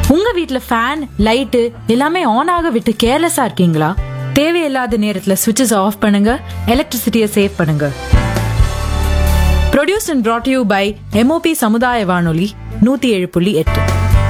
உங்க வீட்ல fan light எல்லாமே ஆன் ஆக விட்டு கேர்லெஸ்ஸா இருக்கீங்களா தேவையில்லாத நேரத்துல சுவிட்சஸ் ஆஃப் பண்ணுங்க எலக்ட்ரிசிட்டியை சேவ் பண்ணுங்க produce and brought you by MOP சமுதாய வானொலி நூத்தி ஏழு புள்ளி எட்டு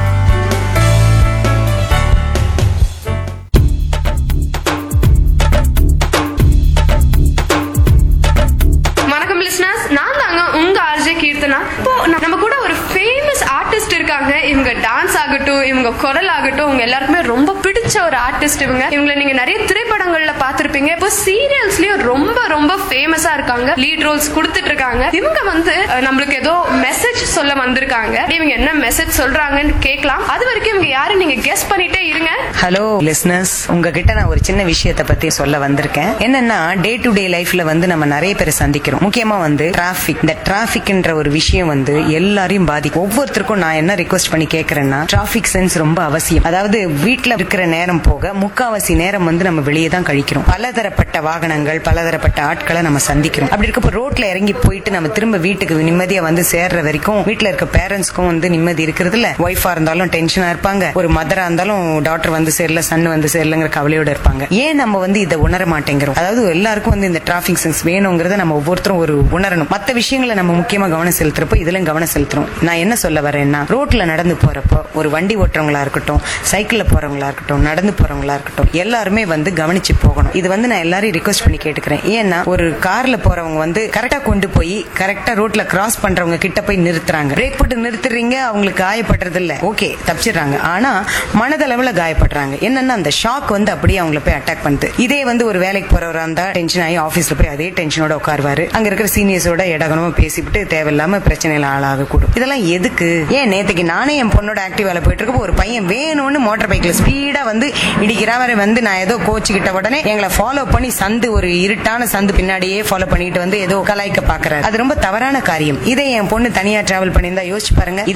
வணக்கம் லிஸ்னர்ஸ் நான் தாங்க உங்க ஆர்ஜே கீர்த்தனா இப்போ நம்ம கூட ஒரு ஃபேமஸ் ஆர்டிஸ்ட் இருக்காங்க இவங்க டான்ஸ் ஆகட்டும் இவங்க குரல் ஆகட்டும் உங்க எல்லாருக்குமே ரொம்ப பிடிச்ச ஒரு ஆர்டிஸ்ட் இவங்க இவங்களை நீங்க நிறைய திரைப்படங்கள்ல பார்த்திருப்பீங்க இப்போ சீரியல்ஸ்லயும் ரொம்ப ரொம்ப ஃபேமஸா இருக்காங்க லீட் ரோல்ஸ் கொடுத்துட்டு இருக்காங்க இவங்க வந்து அஹ், நம்மளுக்கு ஏதோ மெசேஜ் சொல்ல வந்திருக்காங்க இவங்க என்ன மெசேஜ் சொல்றாங்கன்னு கேட்கலாம் அது வரைக்கும் இவங்க யாரு நீங்க கெஸ் பண்ணிட்டே இருங்க ஹலோ லிஸ்னஸ் உங்ககிட்ட நான் ஒரு சின்ன விஷயத்தை பத்தி சொல்ல வந்திருக்கேன் என்னன்னா டே டு டே லைஃப்ல வந்து நம்ம நிறைய பேரை சந்திக்கிறோம் முக்கியமா வந்து டிராபிக் இந்த டிராபிக்ன்ற ஒரு விஷயம் வந்து எல்லாரையும் பாதிக்கும் ஒவ்வொருத்தருக்கும் நான் என்ன ரிக்வஸ்ட் பண்ணி கேக்குறேன்னா டிராபிக் சென்ஸ் ரொம்ப அவசியம் அதாவது வீட்ல இருக்கிற நேரம் போக முக்காவாசி நேரம் வந்து நம்ம வெளியே தான் கழிக்கிறோம் பலதரப்பட்ட வாகனங்கள் பலதரப்பட்ட ஆட்களை நம்ம சந்திக்கிறோம் அப்படி இருக்கப்ப ரோட்ல இறங்கி போயிட்டு நம்ம திரும்ப வீட்டுக்கு நிம்மதியா வந்து சேர்ற வரைக்கும் வீட்ல இருக்க பேரண்ட்ஸ்க்கும் வந்து நிம்மதி இருக்கிறது இல்ல ஒய்ஃபா இருந்தாலும் டென்ஷனா இருப்பாங்க ஒரு மதரா இருந்தாலும் டாக்டர் வந்து சேரல சன் வந்து சேரலங்கிற கவலையோட இருப்பாங்க ஏன் நம்ம வந்து இதை உணர மாட்டேங்கிறோம் அதாவது எல்லாருக்கும் வந்து இந்த டிராபிக் சென்ஸ் வேணுங்கிறத நம்ம ஒவ்வொருத்தரும் ஒரு உணரணும் மத்த விஷயங்களை நம்ம முக்கியமா கவனம் செலுத்துறப்போ இதுலயும் கவனம் செலுத்துறோம் நான் என்ன சொல்ல வரேன்னா ரோட்ல நடந்து போறப்போ ஒரு வண்டி ஓட்டுறவங்களா இருக்கட்டும் சைக்கிள்ல போறவங்களா இருக்கட்டும் நடந்து போறவங்களா இருக்கட்டும் எல்லாருமே வந்து கவனிச்சு போகணும் இது வந்து நான் எல்லாரையும் ரிக்வஸ்ட் பண்ணி கேட்டுக்கிறேன் ஏன்னா ஒரு கார்ல போறவங்க வந்து கரெக்டா கொண்டு போய் கரெக்டா ரோட்ல கிராஸ் பண்றவங்க கிட்ட போய் நிறுத்துறாங்க பிரேக் போட்டு நிறுத்துறீங்க அவங்களுக்கு காயப்படுறது இல்ல ஓகே தப்பிச்சிடுறாங்க ஆனா மனதளவுல காயப்படுறாங்க என்னன்னா அந்த ஷாக் வந்து அப்படியே அவங்கள போய் அட்டாக் பண்ணுது இதே வந்து ஒரு வேலைக்கு போறவரா இருந்தா டென்ஷன் ஆகி ஆபீஸ்ல போய் அதே டென்ஷனோட உட்காருவாரு அங்க இருக்கிற சீனியர்ஸோட இடகனமா பேசிவிட்டு தேவையில்லாம பிரச்சனையில ஆளாக கூடும் இதெல்லாம் எதுக்கு ஏன் நேத்துக்கு நானே என் பொண்ணோட ஆக்டிவால போயிட்டு இருக்கப்போ ஒரு பையன் வேணும்னு மோட்டார் பைக்ல ஸ்பீடா வந்து இடிக்கிற மாதிரி வந்து நான் ஏதோ கோச்சுக்கிட்ட உடனே எங்களை ஃபாலோ பண்ணி சந்து ஒரு இருட்டான சந்து பின்னாடியே ஃபாலோ பண்ணிட்டு வந்து ஏதோ கலாய்க்க பாக்குறாரு அது ரொம்ப தவறான காரியம் இதே என் பொண்ணு தனியா டிராவல் பண்ணியிருந்தா யோசிச்சு பாருங்க